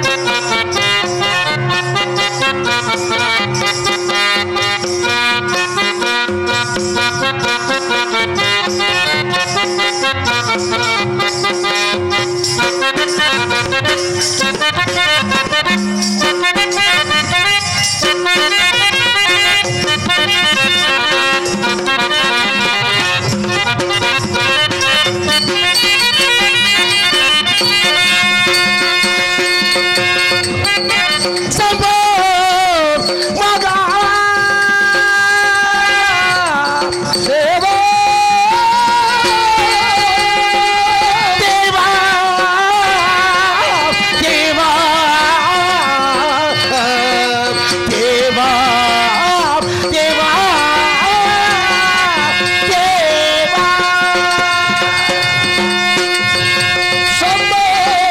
சம்போ மகா தேவா தேவா தேவா தேவா தேவா தேவா சம்போ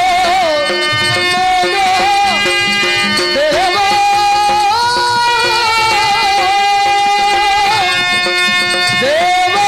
மகா தேவா தேவா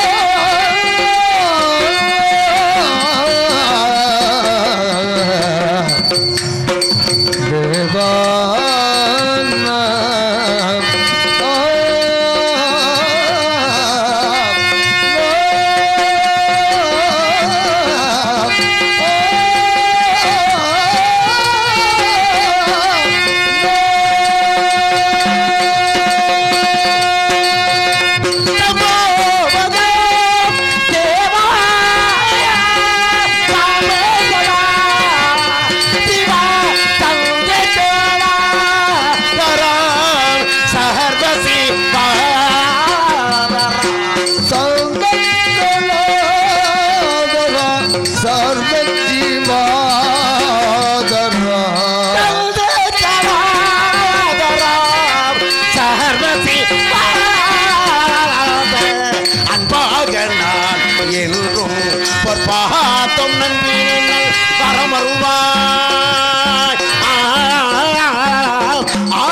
அன்பாக நான் என்றும் பொற்பாத்தம் நன்றி வரமருவாய் ஆ, ஆ, ஆ.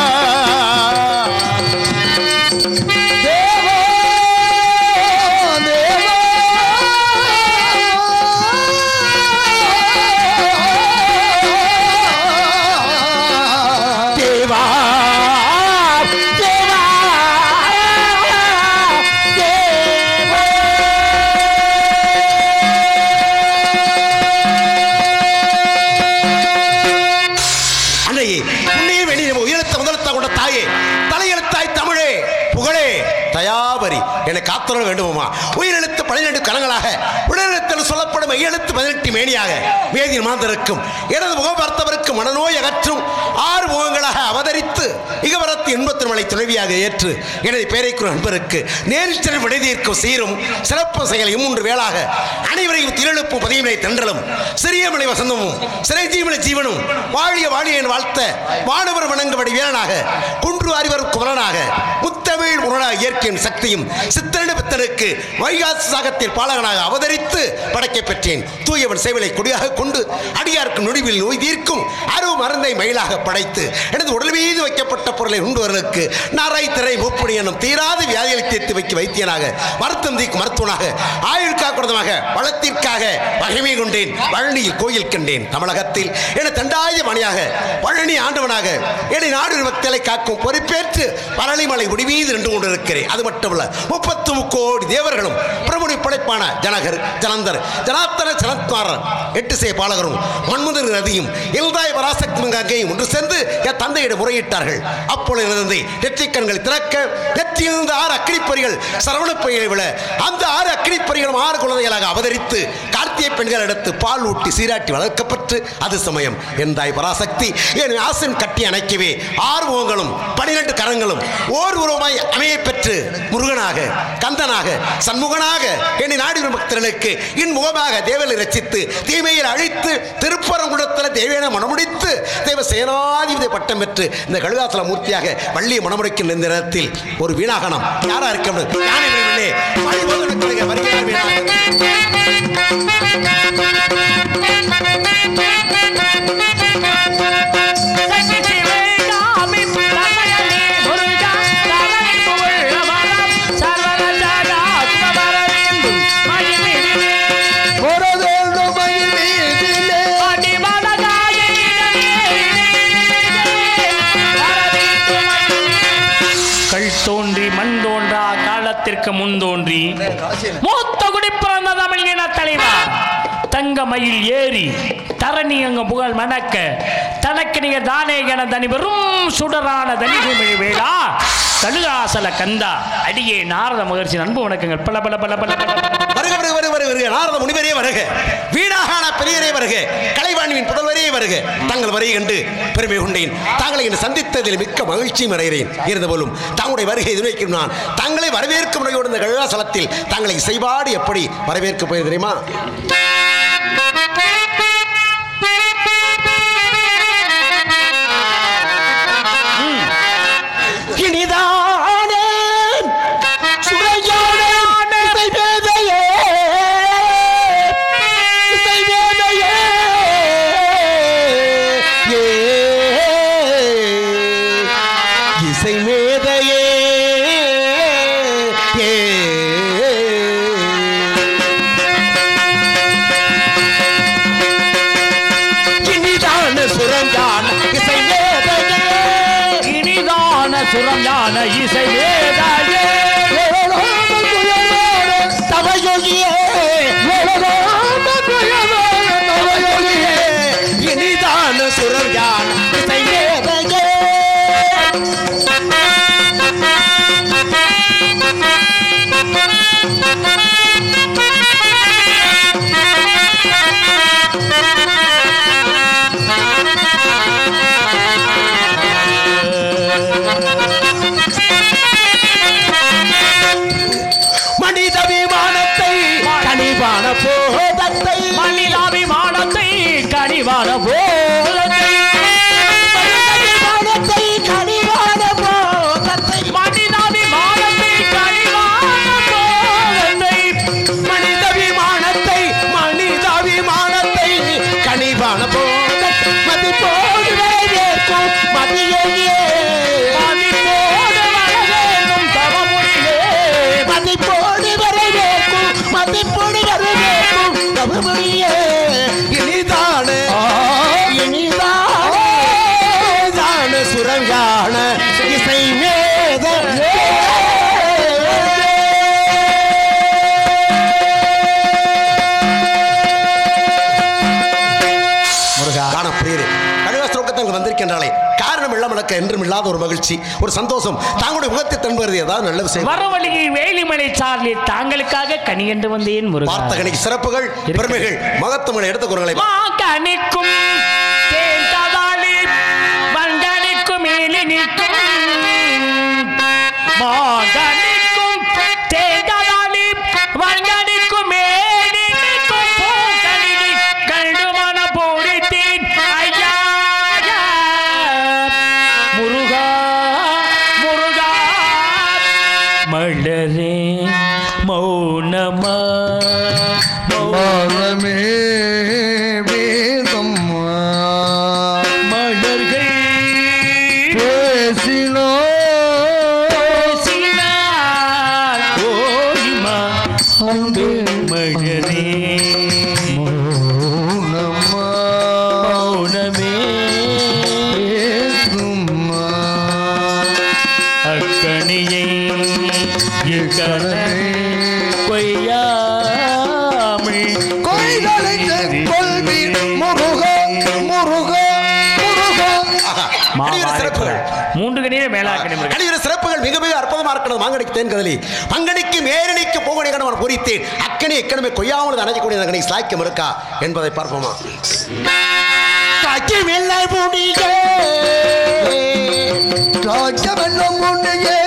தேவா தேவா தேவா தேவா அன்னையே உன்னையே வெளியே உயிரத்த முதலத்த கொண்ட தாயே தலையெழுத்தாய் தமிழே புகழே தயாபரி என்னை காத்தர வேண்டுமா உயிரெழுத்து பன்னிரண்டு கரங்களாக உடலெழுத்தில் சொல்லப்படும் மெய்யெழுத்து பதினெட்டு மேனியாக வேதியின் மாந்தருக்கும் எனது முகம் பார்த்தவருக்கு மனநோய் அகற்றும் ஆறு முகங்களாக அவதரித்து இகவரத்து இன்பத்தின் மலை துணைவியாக ஏற்று எனது பேரைக்குற நண்பருக்கு நேரில் சென்று விடைதீர்க்கும் சீரும் சிறப்பு செயல் இம்மூன்று வேளாக அனைவரையும் திரளுப்பும் பதியமலை தென்றலும் சிறியமலை வசந்தமும் சிறைஜீவன ஜீவனும் வாழிய வாழிய என் வாழ்த்த வானவர் வணங்குபடி வீரனாக குன்று அறிவர் குமரனாக முத்தமிழ் உணராக இயற்கையின் சக்தியும் சித்தரண்டு பித்தனுக்கு வைகாசி சாகத்தில் பாலகனாக அவதரித்து படைக்க பெற்றேன் தூயவன் சேவலை கொடியாக கொண்டு அடியாருக்கு நொடிவில் நோய் தீர்க்கும் அருவு மருந்தை மயிலாக படைத்து எனது உடல் மீது வைக்கப்பட்ட பொருளை உண்டுவர்களுக்கு நரை திரை மூப்படி எனும் தீராத வியாதிகளை தீர்த்து வைக்க வைத்தியனாக வருத்தம் தீர்க்கும் மருத்துவனாக ஆயுள் காக்குறதமாக வளத்திற்காக மகிமை கொண்டேன் பழனியில் கோயில் கண்டேன் தமிழகத்தில் என தண்டாய மணியாக பழனி ஆண்டவனாக என்னை நாடு பக்தலை காக்கும் பொறுப்பேற்று பழனிமலை முடிவீது நின்று கொண்டிருக்கிறேன் அது மட்டுமல்ல முப்பத்து முக்கோடி தேவர்களும் பிரபுனி படைப்பான ஜனகர் ஜலந்தர் ஜனாத்தன ஜனத்வாரர் எட்டு சே பாலகரும் மன்முதர் நதியும் இல்தாய் பராசக்தி கங்கையும் ஒன்று சேர்ந்து என் தந்தையிடம் முறையிட்டார்கள் அப்பொழுது எனது தந்தை நெற்றிக் கண்களை திறக்க நெற்றியிலிருந்து ஆறு அக்கினிப்பொறிகள் சரவணப்பையை விட அந்த ஆறு அக்கினிப்பொறிகளும் ஆறு குழந்தைகளாக அவதரித்து கார்த்திகை பெண்கள் எடுத்து பால் ஊட்டி சீராட்டி வளர்க்கப்பட்டு அது சமயம் என் தாய் பராசக்தி என் ஆசன் கட்டி அணைக்கவே ஆறு முகங்களும் பனிரெண்டு கரங்களும் ஓர் உருவமாய் அமைய பெற்று முருகனாக கந்தனாக சண்முகனாக என்னை நாடி வரும் பக்தர்களுக்கு இன் முகமாக தேவலை ரச்சித்து தீமையில் அழித்து திருப்பரங்குடத்தில் தேவையான மனமுடித்து தேவ சேனாதிபதி பட்டம் பெற்று இந்த கழுகாசல மூர்த்தியாக வள்ளியை மனமுடிக்கின்ற இந்த நேரத்தில் ஒரு வீணாகனம் யாரா இருக்க யானை வேணுமே வருகிறார் வீணாகனம் ஒரு வேண்டும் மகிழ்ச்சியிலே காலத்திற்கு முன் தோன்றி மூத்த குடி பிறந்த தமிழ் இன தலைவா தங்க மயில் ஏறி தரணி அங்க புகழ் மணக்க தனக்கு நீங்க தானே என தனி வெறும் சுடரான தனிகுமிழி வேளா தழுகாசல கந்தா அடியே நாரத மகிழ்ச்சி அன்பு வணக்கங்கள் பல பல பல பல பல பல. வருக வருக வருக வருக வருக நாரத முனிவரே வருக வீணாகான பெரியரே வருக கலைவாணியின் புதல்வரே வருக தங்கள் வரையை கண்டு பெருமை கொண்டேன் தாங்களை இன்று சந்தித்ததில் மிக்க மகிழ்ச்சியும் அடைகிறேன் இருந்தபோலும் தங்களுடைய வருகை எதிர்வைக்கும் நான் தங்களை வரவேற்கும் முறையோடு இந்த கழகாசலத்தில் தங்களை இசைபாடு எப்படி வரவேற்க போய் தெரியுமா இனிதானே சுரையானே இசைவேதையே இசைவேதையே ஏ இசைமேதையே ஏ இனிதான சுரஞ்சான இசைமேதையே இனிதான சுரஞான இசை வேதாயே தவயோகியே இனிதான சுரஞ்சான இசைமேதையே மனித விமானத்தை கனிவான போதத்தை மனிதாபிமானத்தை கனிவான போலத்தை விமானத்தை கனிவான போதத்தை மனிதாபிமானத்தை கனிவான போலத்தை மனித விமானத்தை மனித விமானத்தை கனிவான போதத்தை மதிப்போடு வரவேற்கும் மதியோகியே மதிப்போடு வரவேண்டும் தவமுடியே மதிப்போடு வரவேற்கும் மதிப்போடு வரவேற்கும் தவமுடியே இனிதான இனிதான தான சுரங்கான இசை மேத காணப்பிரியரே கழுவாஸ்திரோக்கத்தில் வந்திருக்கின்றாலே காரணம் இல்லாமலக்க என்றும் இல்லாத ஒரு மகிழ்ச்சி ஒரு சந்தோஷம் தாங்களுடைய முகத்தை தன்பது ஏதாவது நல்ல விஷயம் வரவழியில் வேலிமலை சார்லில் தாங்களுக்காக கனி என்று வந்தேன் முருகா வார்த்தகனிக்கு சிறப்புகள் பெருமைகள் மகத்துவங்களை எடுத்த குரங்களை மாங்கனிக்கும் தேன்ததாளி வங்கனிக்கும் மேலினிக்கும் மாங்கனிக்கும் தேன்ததாளி வங்கனிக்கும் மேலினிக்கும் பூங்கனினி கண்டுமன பூரித்தேன் ஐயா முருகா முருகா மலரே மௌனமா மௌன மாறமே வேதம்மா மலர்கள் பேசினோ பேசினார் ஓய்மா அன்பு மலரே மௌனம்மா மௌனமே பேசும்மா அக்கணியை இக்கணை கொய்யாமல் கொய்தலைந்த கொள்வீர் முருக முருக முருக கடிகிற சிறப்புகள் மூன்று கணியில மேலாக்கணி கடிகிற சிறப்புகள் மிக மிக அற்புதமா இருக்கிறது மாங்கடிக்கு தேன் கதலி பங்கடிக்கு மேரணிக்கு போகணி கணவன் பொறித்தேன் அக்கனி எக்கனமே கொய்யாமல் அணைக்கக்கூடிய அந்த கணி சாய்க்கம் இருக்கா என்பதை பார்ப்போமா சாய்க்கம் இல்லை முடிய காய்ச்சவெல்லாம் உன்னையே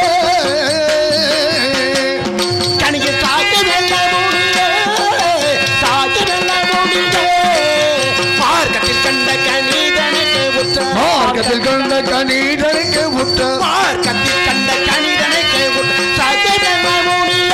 கணிக்கு சாய்க்கம் இல்லை முடிய சாய்க்கம் இல்லை முடிய மார்க்கத்தில் கண்ட கணிதனுக்கு உற்ற மார்க்கத்தில் கண்ட கணீடனுக்கு உற்ற மார்க்கத்தில் கண்ட கணிதனுக்கு உற்ற சாய்க்கம் இல்லை முடிய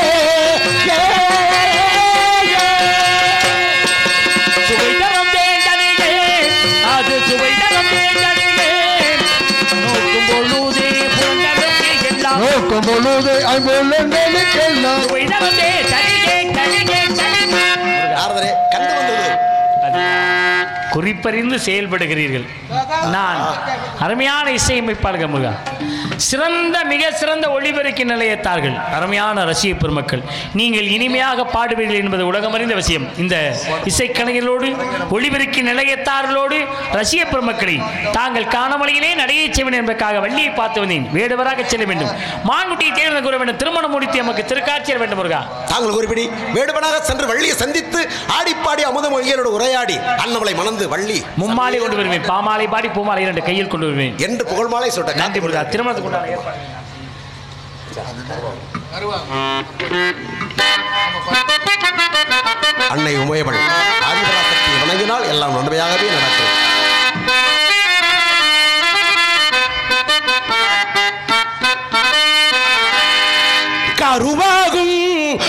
சுவை தரம் தேங்கனிலே அது சுவை தரம் தேங்கனிலே நோக்கும் பொழுதே புறந்தருக்கு எல்லாம் நோக்கும் பொழுது ஐம்பொழுங்களுக்கெல்லாம் சுவை தரம் தே தனியே தனியே தனியே நாரதரே கண்டு வந்தது குறிப்பறிந்து செயல்படுகிறீர்கள் நான் அருமையான இசையமைப்பாளர்கள் முருகா சிறந்த மிக சிறந்த ஒளிபெருக்கி நிலையத்தார்கள் அருமையான ரசிக பெருமக்கள் நீங்கள் இனிமையாக பாடுவீர்கள் என்பது உலகமறிந்த விஷயம் இந்த இசைக்கலைஞர்களோடு ஒளிபெருக்கி நிலையத்தார்களோடு ரசிக பெருமக்களை தாங்கள் காணமலையிலே நடையை செய்வேன் என்பதற்காக வள்ளியை பார்த்து வந்தேன் வேடுவராக செல்ல வேண்டும் மான்குட்டியை தேர்ந்த கூற வேண்டும் திருமணம் முடித்து எமக்கு திருக்காட்சியர் வேண்டும் முருகா தாங்கள் குறிப்பிடி வேடுவனாக சென்று வள்ளியை சந்தித்து ஆடிப்பாடி அமுதமொழியனோடு உரையாடி அன்னமலை மணந்து வள்ளி மும்மாலை கொண்டு வருவேன் பாமாலை பாடி பூமாலை இரண்டு கையில் கொண்டு வருவேன் என்று புகழ்மாலை சொல்ற நன்றி முருகா திருமணத்துக்கு உண்டான ஏற்பாடு அன்னை உமையவள் ஆதிபராசக்தி வணங்கினால் எல்லாம் நன்மையாகவே நடக்கும் கருவாகும்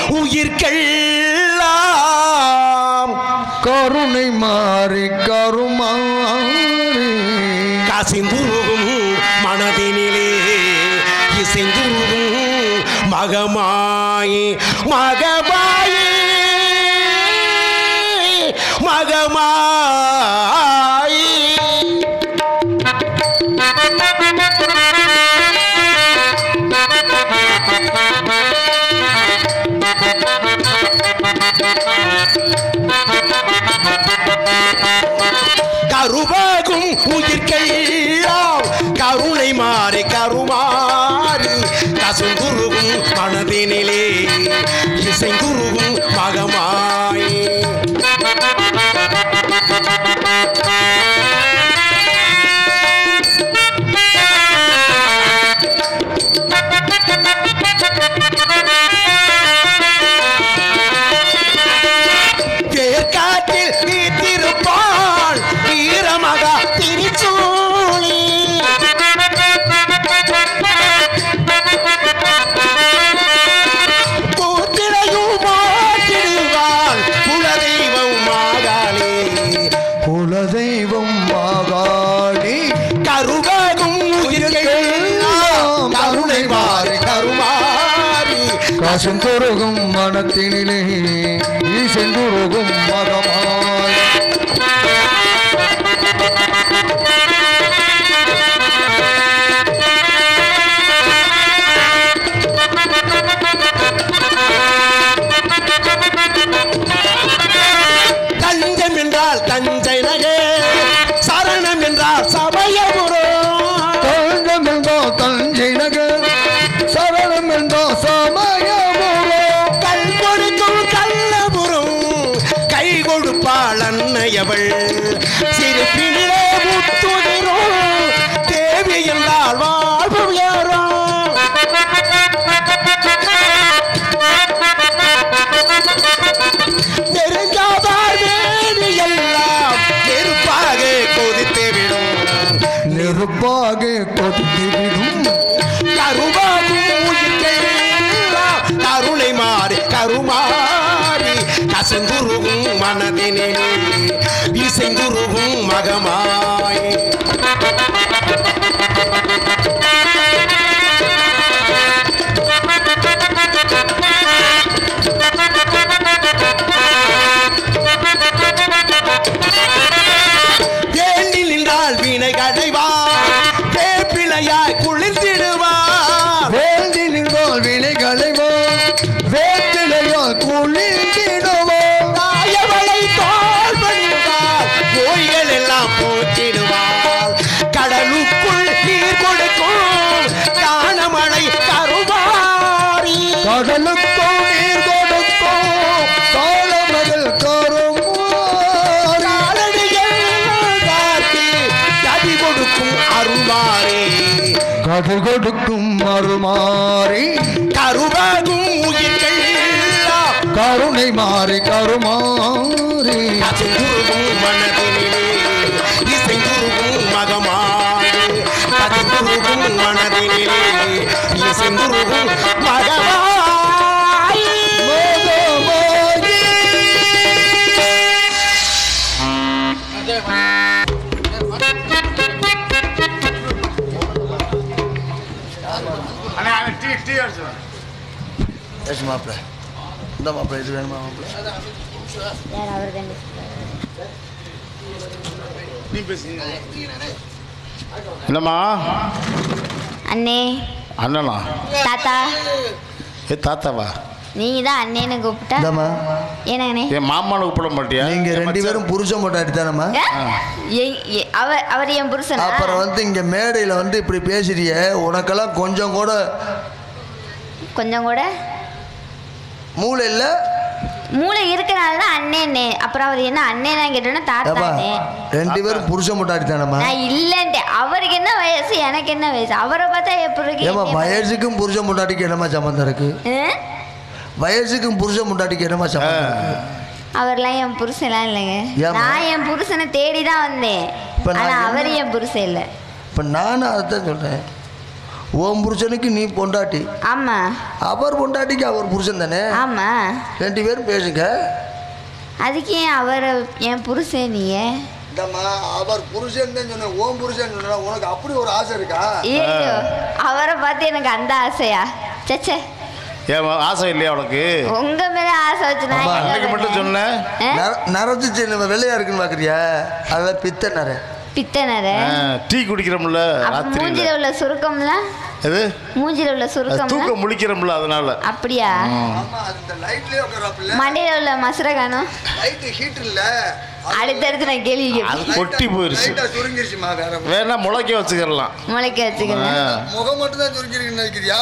உயிர்கெல்லாம் கருணை மாறி கருமாறி கசிந்துருகும் மனதினிலே இசைந்துருகும் மகமாயி மகமாயி மகமாயி கருவாகும் உயிர்கெல்லாம் கருணை மாறி கருமாறி கசுந்துருகும் மனதினிலே இசைந்துருகும் மகமாய் வேர்க்காட்டில் வீட்டிருப்பாள் வீரமகா திருச்சூழி கூத்திரையும் மாற்றிடுவாள் குலதெய்வம் மாகாளி குலதெய்வம் மாகாளி கருவாகும் உயிர்களெல்லாம் கருணை மாறி கருமாறி காசந்தொருகும் மனத்தினிலே ஈசெந்துருகும் மகமாய் தஞ்சம் என்றால் தஞ்சை நகே சரணம் என்றால் சமயபுரம் தஞ்சம் என்றோ தஞ்சை நகர் சரணம் என்றோ சமயபுரோ கல் கொடுக்கும் கள்ளபுரம் கை கொடுப்பாள் அன்னையவள் சிரிப்பினிலே முத்துதிரும் தேவி என்றால் வாழ்வு உயரும் நெருங்காதார் வேணி எல்லாம் நெருப்பாக கொதித்து விடும் நெருப்பாக கொதித்துவிடும் கருவாகும் உயிர்களெல்லாம் கருணை மாறி கருமாறி கசந்துருகும் மனதினிலே இசைந்துருகும் மகமாய் வேண்டி நின்றால் வீணை கடைவார் வேப்பிலையாய் குளிர்ந்திடுவார் வேண்டி நின்றோல் வினைகளைவோ வேப்பிலையால் குளிர்ந்திடுவோ தாயவளை தோல் பணிந்தார் நோய்கள் எல்லாம் போற்றிடுவார் கடலுக்குள் நீர் கொடுக்கும் காணமழை கருவாரி கடலுக்கோ நீர் கொடுக்கோ காலமகள் கரும் காலடிகள் காட்டி கதி கொடுக்கும் அருள்வாரே கதிர் கொடுக்கும் மறுமாறி கருவாகும் உயிர்கள் எல்லாம் கருணை மாறி கருமாறி கசிந்துருகும் மனதினிலே இசைந்துருகும் மகமாய் கசிந்துருகும் மனதினிலே இசைந்துருகும் மகமாய் மகமாயி. எஸ் மாப்பிள்ள இந்த மாப்பிள்ள இது வேணுமா மாப்பிள்ள யார் அவர் தானே என்னம்மா அண்ணே அண்ணனா தாத்தா ஏ தாத்தாவா நீங்க தான் அண்ணேன்னு கூப்பிட்டா இந்தாம்மா என்னங்கண்ணே என் மாமானு கூப்பிட மாட்டியா நீங்க ரெண்டு பேரும் புருஷன் பொண்டாட்டி தானம்மா ஏ? எ- எ- அவர் அவர் என் புருஷனா அப்புறம் வந்து இங்க மேடையில வந்து இப்படி பேசுறிய உனக்கெல்லாம் கொஞ்சம் கூட கொஞ்சம் கூட மூளை இல்ல மூளை இருக்கனால தான் அண்ணே அப்புறம் அவர் என்ன அண்ணேனா கேட்டோன்னா தாத்தா ஏப்பா அண்ணே. ரெண்டு பேரும் புருஷன் பொண்டாட்டி தானம்மா நான் இல்லன்ட்டேன் அவருக்கு என்ன வயசு எனக்கு என்ன வயசு அவரை பார்த்தா எப்படி இருக்கு ஏமா என்னைய பார்த்தா- வயசுக்கும் புருஷன் பொண்டாட்டிக்கு என்னமா சம்மந்தம் இருக்கு ஆ? வயசுக்கும் புருஷன் பொண்டாட்டிக்கு என்னமா சம்மந்தம் இருக்கு அவர்லாம் என் புருஷன்லாம் இல்லைங்க ஏம்மா? நான் என் புருஷனை தேடி தான் வந்தேன் இப்ப நான் ஆனா என்ன- அவர் என் புருஷன் இல்லை இப்போ நானும் அதைத்தான் சொல்றேன் உன் புருஷனுக்கு நீ பொண்டாட்டி ஆமா அவர் பொண்டாட்டிக்கு அவர் புருஷன் தானே ஆமா ரெண்டு பேரும் பேசுங்க அதுக்கு ஏன் அவர் என் புருஷன் நீங்க இந்தம்மா அவர் புருஷன் தான் சொன்னேன் ஓம் புருஷன் சொன்னா உனக்கு அப்படி ஒரு ஆசை இருக்கா ஐயோ அவரை பார்த்து எனக்கு அந்த ஆசையா சச்சே ஏன் ஆசை இல்லையா உனக்கு உங்க மேல ஆசை வச்சு நான் ஆமா. என்ன அன்னைக்கு மட்டும் பண்ணேன்? சொன்னேன் ஆ? நர- நரைச்சிச்சு நம்ம வெள்ளையா இருக்குன்னு பாக்குறியா அதெல்லாம் பித்த நரை பித்தனரு ஆ, டீ குடிக்கிறோம்ல அப்ப ராத்திரியில் மூஞ்சில உள்ள சுருக்கம்லாம் எது மூஞ்சில உள்ள அது சுருக்கம்லாம் தூக்கம் முழிக்கிறோம்ல அதனால அப்படியா ஆமா அந்த லைட்லயே உட்காராப்புல மண்டையில உள்ள மசுர காணும் லைட் ஹீட் இல்ல அடுத்தடுத்து நான் கேள்வி அது கேட்பேன் கொட்டி போயிருச்சு லைட்டா சுருங்கிருச்சுமா வேற வேணா முளைக்க வச்சுக்கிறலாம் முளைக்க வச்சுக்கணும் ஆ. முகம் மட்டும் தான் சுருங்கிருக்குன்னு நினைக்கிறியா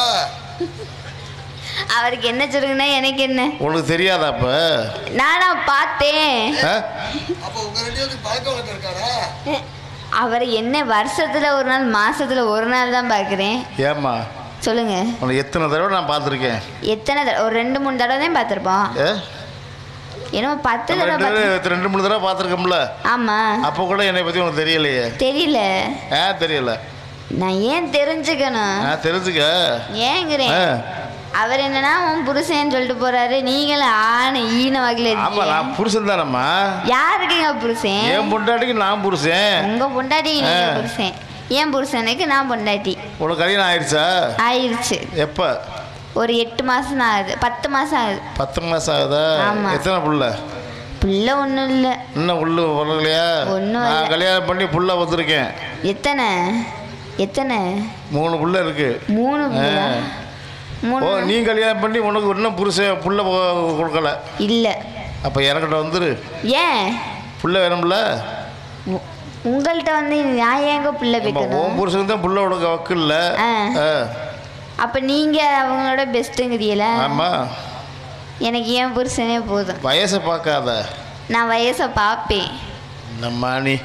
அவருக்கு என்ன சுருங்குனா எனக்கு என்ன உனக்கு தெரியாதா அப்ப நானா பார்த்தேன் ஆ? அப்ப உங்க ரெண்டு பேருக்கு பழக்க வழக்கம் இருக்காரா அவர் என்ன வருஷத்துல ஒரு நாள் மாசத்துல ஒரு நாள் தான் பார்க்குறேன் ஏம்மா சொல்லுங்க உனக்கு எத்தனை தடவை நான் பார்த்துருக்கேன் எத்தனை தடவை ஒரு ரெண்டு மூணு தடவை தான் பார்த்துருப்போம் ஏ என்னமோ பத்து நம்ம தடவை ரெண்டு பார்த்து பேரும் ரெண்டு மூணு தடவை பார்த்துருக்கோம்ல ஆமா அப்போ கூட என்னை பற்றி உனக்கு தெரியலையே தெரியல ஆ தெரியல நான் ஏன் தெரிஞ்சுக்கணும் ஆ தெரிஞ்சுக்க ஏங்கிறேன் ஆ. அவர் என்னன்னா உன் புருஷன் சொல்லிட்டு போறாரு நீங்களும் ஆணு ஈன வகையில் ஆமா இருக்கீங்க நான் புருஷன் தானம்மா யாருக்குங்க புருஷன் என் பொண்டாட்டிக்கு நான் புருஷன் உங்க பொண்டாட்டி நீங்க ஆ. புருஷன் என் புருஷனுக்கு நான் பொண்டாட்டி உனக்கு கல்யாணம் ஆயிடுச்சா ஆயிடுச்சு எப்போ ஒரு எட்டு மாசம் தான் ஆகுது பத்து மாசம் ஆகுது பத்து மாதம் ஆகுதா ஆமா. எத்தனை புள்ள பிள்ளை ஒன்றும் இல்லை இன்னும் புல்லு பிறக்கலையா ஒண்ணும் நான் இல்ல. கல்யாணம் பண்ணி புள்ள வந்திருக்கேன் எத்தனை எத்தனை மூணு புள்ள இருக்கு மூணு பிள்ளையா? ஆ. மூணு ஓ நீ கல்யாணம் பண்ணி உனக்கு இன்னும் புருஷன் புள்ள கொ- கொடுக்கல இல்லை அப்போ எனக்கிட்ட வந்துரு ஏன் புள்ள வேணும்ல உ- உங்கள்கிட்ட வந்து நான் ஏங்க பிள்ளை நம்ம பெக்கணும் உன் புருஷனுக்கு தான் புள்ள உனக்கு வக்கில்ல ஆ. ஆ. அப்போ நீங்க அவங்களோட பெஸ்ட்டுங்கிறீல ஆமா எனக்கு ஏன் புருஷனே போதும் வயசை பார்க்காத நான் வயசை பார்ப்பேன் நம்ம நீ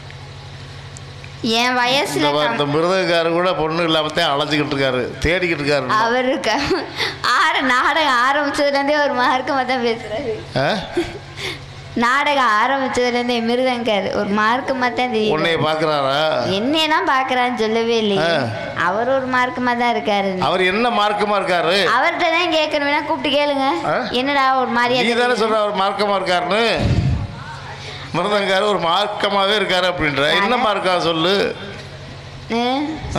என் வயசுல இந்த வா- கம்- இந்த மிருதகாரு கூட பொண்ணு இல்லாமத்தான் அழைச்சிக்கிட்டு இருக்காரு தேடிக்கிட்டு இருக்காரு அவருக்கு ஆர நாடகம் ஆரம்பிச்சதுலேருந்தே ஒரு மார்க்கமாக தான் பேசுறாரு ஆ? நாடகம் ஆரம்பிச்சதுலேருந்தே மிருதங்கார் ஒரு மார்க்கமாக தான் தெரியும் உன்னைய பார்க்கறாரா என்னெல்லாம் பார்க்கறான்னு சொல்லவே இல்லையே ஆ. அவர் ஒரு மார்க்கமாக தான் இருக்காரு அவர் என்ன மார்க்கமா இருக்காரு அவர்கிட்ட தான் கேட்கணும் வேணா கூப்பிட்டு கேளுங்க ஆ? என்னடா ஒரு நீ தானே மாதிரியா சொல்ற அவர் மார்க்கமா இருக்காருன்னு மிருதங்காரு ஒரு மார்க்கமாவே இருக்காரு அப்படின்ற என்ன மார்க்கா சொல்லு ஆ.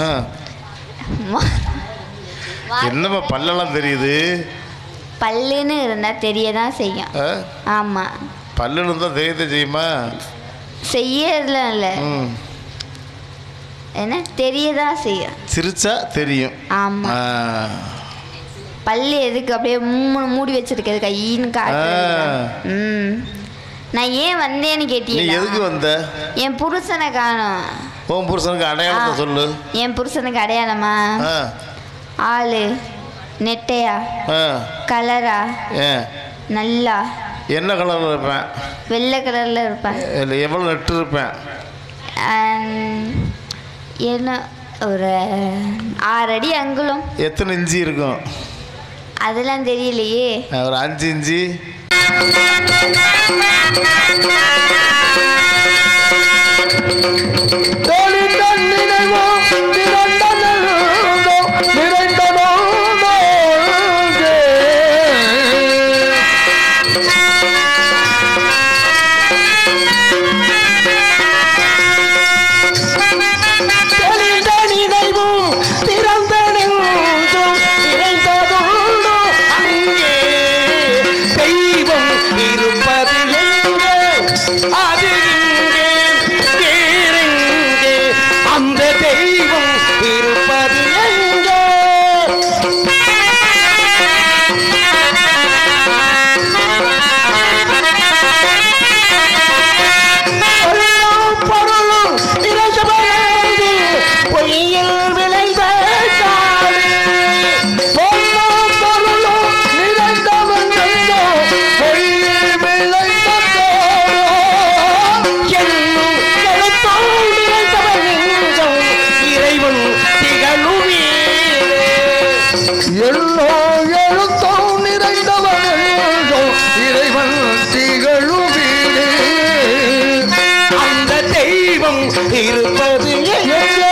என்னம்மா பல்லெல்லாம் தெரியுது பல்லுன்னு இருந்தா தெரிய தான் செய்யும் ஆ? ஆமா பல்லுன்னு தான் தெரியতে செய்யுமா செய்யறதுல இல்லை ம் என்ன தெரியதான் செய்யும் சிரிச்சா தெரியும் ஆமா ஆ. பல்லு எதுக்கு அப்படியே மூணு மூடி வச்சிருக்கிறது கையின்னு காட்டு ஆ. ம் நான் ஏன் வந்தேன்னு நீ எதுக்கு கேட்டீங்க வந்த என் புருஷனை காணும் உன் புருஷனுக்கு அடையாளத்தை சொல்லு என் புருஷனுக்கு அடையாளமா ஆ ஆளு நெட்டையா ஆ கலரா ஏன் நல்லா என்ன கலரில் இருப்பேன் வெள்ளை கலர்ல இருப்பேன் இல்லை எவ்வளோ நெட்டு இருப்பேன் அண்ட் என்ன ஒரு ஆறு அடி அங்குலம் எத்தனை இஞ்சி இருக்கும் அதெல்லாம் தெரியலையே ஆ, ஒரு அஞ்சு இஞ்சி தெளிந்த நினைவோ திரண்ட நெஞ்சோ நிறைந்ததோ நோங்கே. தெளிந்த நினைவோ திறந்த நெஞ்சோ நிறைந்ததோ அங்கே தெய்வம் இருப்பதில்லை அது இங்கே இருப்பது எங்கே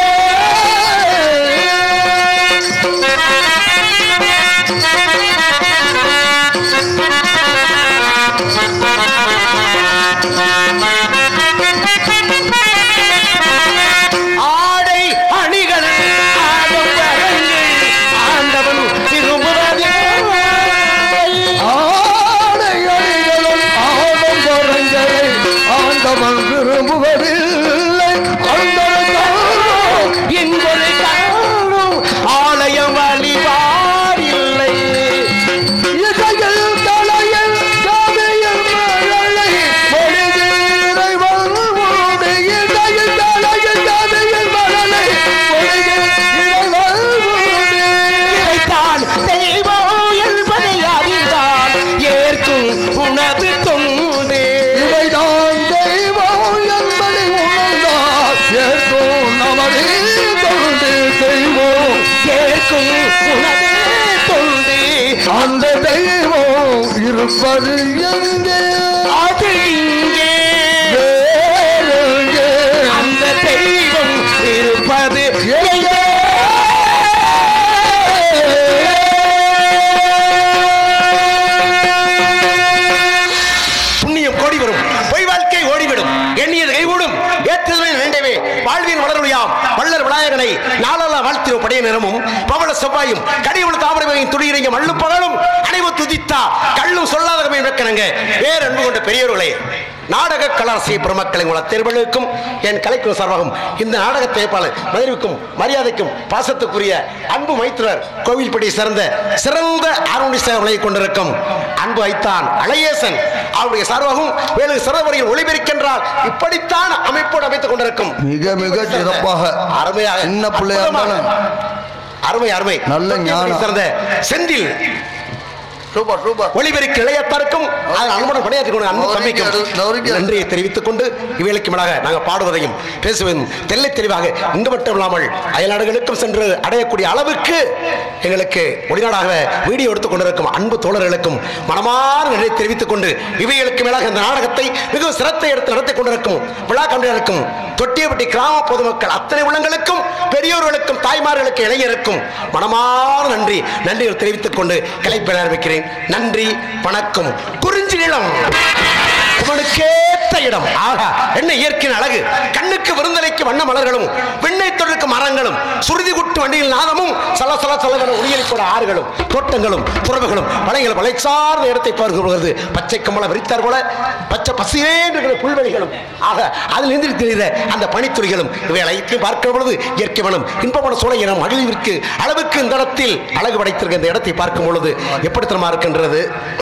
ஆடை அணிகள் ஆடம்பரங்கள் ஆண்டவன் விரும்புவது ஆடை அணிகளும் ஆடம்பரங்களை ஆண்டவன் விரும்புவதில்லை ஆண்டவன் காணும் எங்களை காணும் ஆலயம் வழிபாடில்லை இசையில் தலையில் கவியில் மழலை மொழிதீரை வருவோடு இசையில் தலையில் கவியில் மழலை மொழிதீரை வருவோடு இதைத்தான் தெய்வம் என்பதை அறிந்தால் ஏற்கும் உனது தொண்டு இவைதான் தெய்வம் என்பதை உணர்ந்தால் ஏற்கும் நமது தொண்டு தெய்வம் ஏற்கும் உனது தொண்டு அந்த தெய்வம் இருப்பது எங்கே அது இங்கே வேறெங்கே அந்த தெய்வம் இருப்பது எங்கே புண்ணியம் கோடி வரும் பொய் வாழ்க்கை ஓடிவிடும் எண்ணியது கைகூடும் ஏற்றுதலை வேண்டவே வாழ்வின் வளருளியாம் வள்ளல் விநாயகனை நாளல்ல வாழ்த்திரும் படைய நிறமும் பவள செவ்வாயும் கடிவுள் தாமரையும் துடியிறங்க மள்ளு பகலும் அனைவு துதித்தா கள்ளும் சொல்லாதகமே வைக்கணுங்க வேற அன்பு கொண்ட பெரியவர்களே நாடக கலாசிய பெருமக்களின் உள்ள தேர்வுகளுக்கும் என் கலைக்குழு சார்பாகவும் இந்த நாடக தேப்பாளர் மதிப்புக்கும் மரியாதைக்கும் பாசத்துக்குரிய அன்பு மைத்திரர் கோவில்படி சிறந்த சிறந்த ஆரோணி சேவலை கொண்டிருக்கும் அன்பு ஐத்தான் அழகேசன் அவருடைய சார்பாகவும் வேறு சிறவரையில் ஒளிபெருக்கின்றால் இப்படித்தான் அமைப்போடு அமைத்துக் கொண்டிருக்கும் மிக மிக சிறப்பாக அருமையாக சின்ன பிள்ளையா இருந்தாலும் அருமை அருமை நல்ல ஞானம். சிறந்த செந்தில் சூப்பர் சூப்பர் ஒளிபெருக்கு இளையத்தாருக்கும் அன்புடன் பணியாற்றிக் கொண்டு அன்பு நவரிக்கு தம்பிக்கும் அரு- நவரிக்கு அரு- நன்றியை தெரிவித்துக் கொண்டு இவைகளுக்கு மேலாக நாங்கள் பாடுவதையும் பேசுவதும் தெல்லை தெளிவாக இங்கு மட்டும் இல்லாமல் அயல்நாடுகளுக்கும் சென்று அடையக்கூடிய அளவுக்கு எங்களுக்கு வெளிநாடாக வீடியோ எடுத்துக் கொண்டிருக்கும் அன்பு தோழர்களுக்கும் மனமார்ந்த நன்றியை தெரிவித்துக் கொண்டு இவைகளுக்கு மேலாக இந்த நாடகத்தை மிகவும் சிரத்தை எடுத்து நடத்தி கொண்டிருக்கும் விழா கம்பெனிகளுக்கும் தொட்டியப்பட்டி கிராம பொதுமக்கள் அத்தனை உள்ளங்களுக்கும் பெரியோர்களுக்கும் தாய்மார்களுக்கு இளைஞருக்கும் மனமார்ந்த நன்றி நன்றிகள் தெரிவித்துக் கொண்டு கலைப்பெற ஆரம்பிக்கிறேன் நன்றி வணக்கம் குறிஞ்சி நிலம் உமனுக்கேத்த இடம் ஆகா என்ன இயற்கையின் அழகு கண்ணுக்கு விருந்தலைக்கு வண்ண மலர்களும் வெண்ணை தொழிற்கு மரங்களும் சுருதி குட்டு வண்டியில் நாதமும் சல சல சலவென உரியலிக்கூட ஆறுகளும் தோட்டங்களும் துறவுகளும் வளைகளும் வளை சார்ந்த இடத்தை பார்க்கிறது பச்சை கம்பளம் விரித்தார் போல பச்சை பசிரேன்ற புல்வெளிகளும் ஆக அதில் இருந்து தெரிகிற அந்த பனித்துளிகளும் இவை அனைத்தையும் பார்க்கிற பொழுது இயற்கை வளம் இன்பமான சூழல் என மகிழ்விற்கு அளவுக்கு இந்த இடத்தில் அழகு படைத்திருக்க இந்த இடத்தை பார்க்கும் பொழுது எப்படித்தனமா இருக்கின்றது